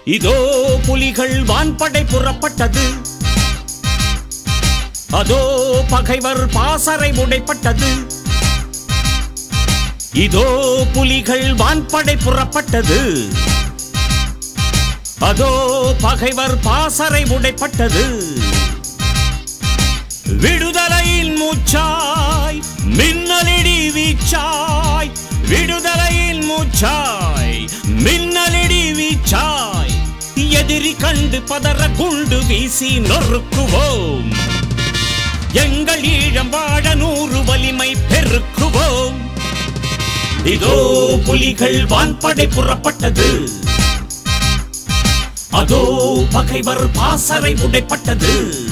இதோ புலிகள் வான்படை புறப்பட்டது அதோ பகைவர் பாசறை உடைப்பட்டது இதோ புலிகள் வான்படை புறப்பட்டது அதோ பகைவர் பாசறை உடைப்பட்டது விடுதலையின் மூச்சாய் மின்னலிடி வீச்சாய் விடுதலையின் மூச்சாய் மின்னலிடி வீச்சாய் எதிரி கண்டு பதற குண்டு வீசி நொறுக்குவோம் எங்கள் ஈழம் வாழ நூறு வலிமை பெருக்குவோம் இதோ புலிகள் வான்படை புறப்பட்டது அதோ பகைவர் பாசறை உடைப்பட்டது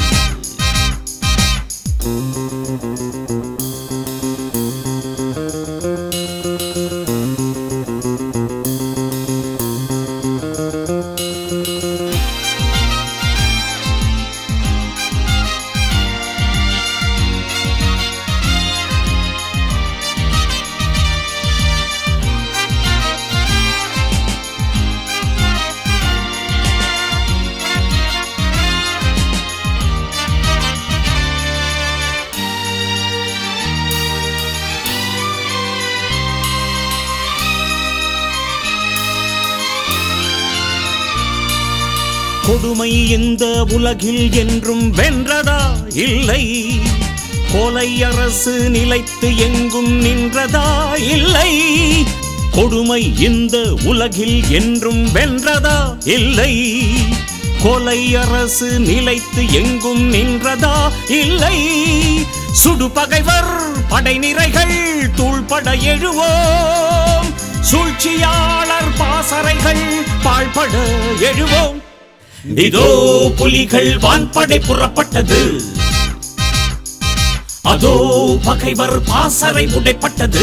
கொடுமை இந்த உலகில் என்றும் வென்றதா இல்லை கொலை அரசு நிலைத்து எங்கும் நின்றதா இல்லை கொடுமை இந்த உலகில் என்றும் வென்றதா இல்லை கொலை அரசு நிலைத்து எங்கும் நின்றதா இல்லை சுடு பகைவர் படை நிறைகள் தூள்பட எழுவோம் சூழ்ச்சியாளர் பாசறைகள் பாழ்பட எழுவோம் இதோ புலிகள் வான்படை புறப்பட்டது அதோ பகைவர் பாசறை உடைப்பட்டது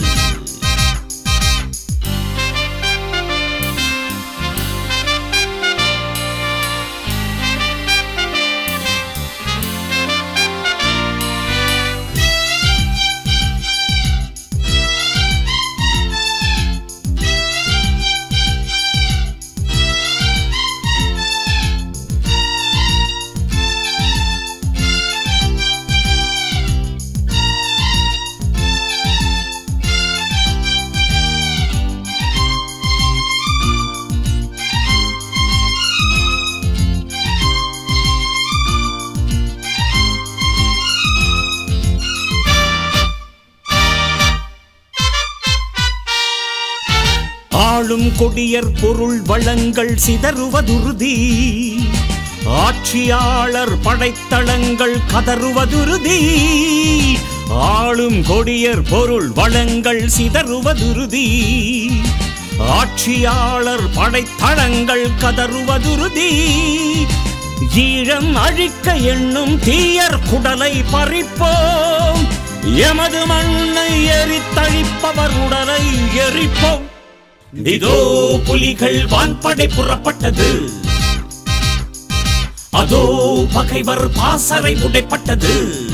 ஆளும் கொடியர் பொருள் வளங்கள் சிதறுவதுருதி ஆட்சியாளர் படைத்தளங்கள் கதறுவதுருதி ஆளும் கொடியர் பொருள் வளங்கள் சிதறுவதுருதி ஆட்சியாளர் படைத்தளங்கள் கதறுவதுருதி ஈழம் அழிக்க எண்ணும் தீயர் குடலை பறிப்போம் எமது மண்ணை எரித்தழிப்பவர் உடலை எரிப்போம் இதோ புலிகள் வான்படை புறப்பட்டது அதோ பகைவர் பாசறை உடைப்பட்டது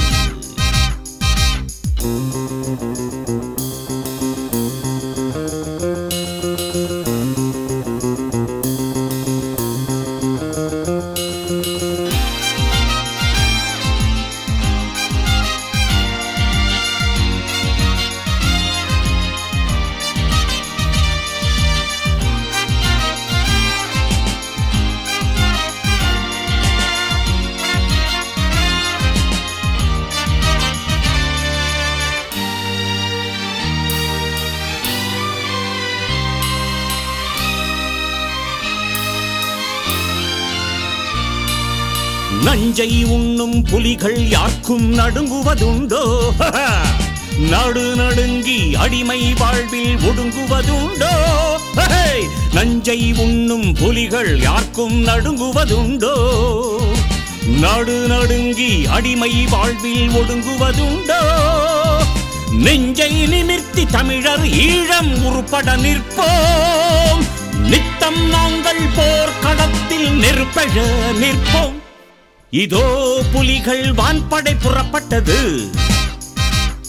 நஞ்சை உண்ணும் புலிகள் யாருக்கும் நடுங்குவதுண்டோ நடு நடுங்கி அடிமை வாழ்வில் ஒடுங்குவதுண்டோ ஹே! நஞ்சை உண்ணும் புலிகள் யாருக்கும் நடுங்குவதுண்டோ நடு நடுங்கி அடிமை வாழ்வில் ஒடுங்குவதுண்டோ நெஞ்சை நிமிர்த்தி தமிழர் ஈழம் உருப்பட நிற்போம் நித்தம் நாங்கள் போர்க்களத்தில் நெருப்பழ நிற்போம் இதோ புலிகள் வான்படை புறப்பட்டது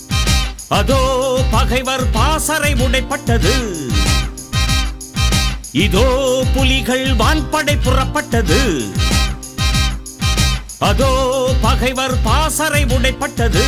அதோ பகைவர் பாசறை உடைப்பட்டது இதோ புலிகள் வான்படை புறப்பட்டது அதோ பகைவர் பாசறை உடைப்பட்டது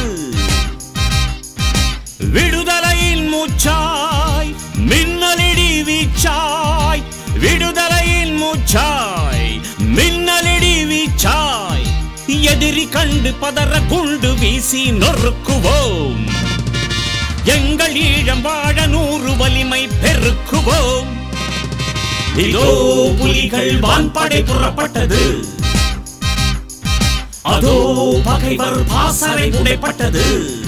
விடுதலையின் மூச்சாய் மின்னலிடி வீச்சாய் விடுதலையின் மூச்சாய் மின்னலிடி வீச்சாய் எதிரி கண்டு பதற குண்டு வீசி நொறுக்குவோம் எங்கள் ஈழம் வாழ நூறு வலிமை பெருக்குவோம் இதோ புலிகள் வான்படை புறப்பட்டது அதோ பகைவர் பாசறை உடைப்பட்டது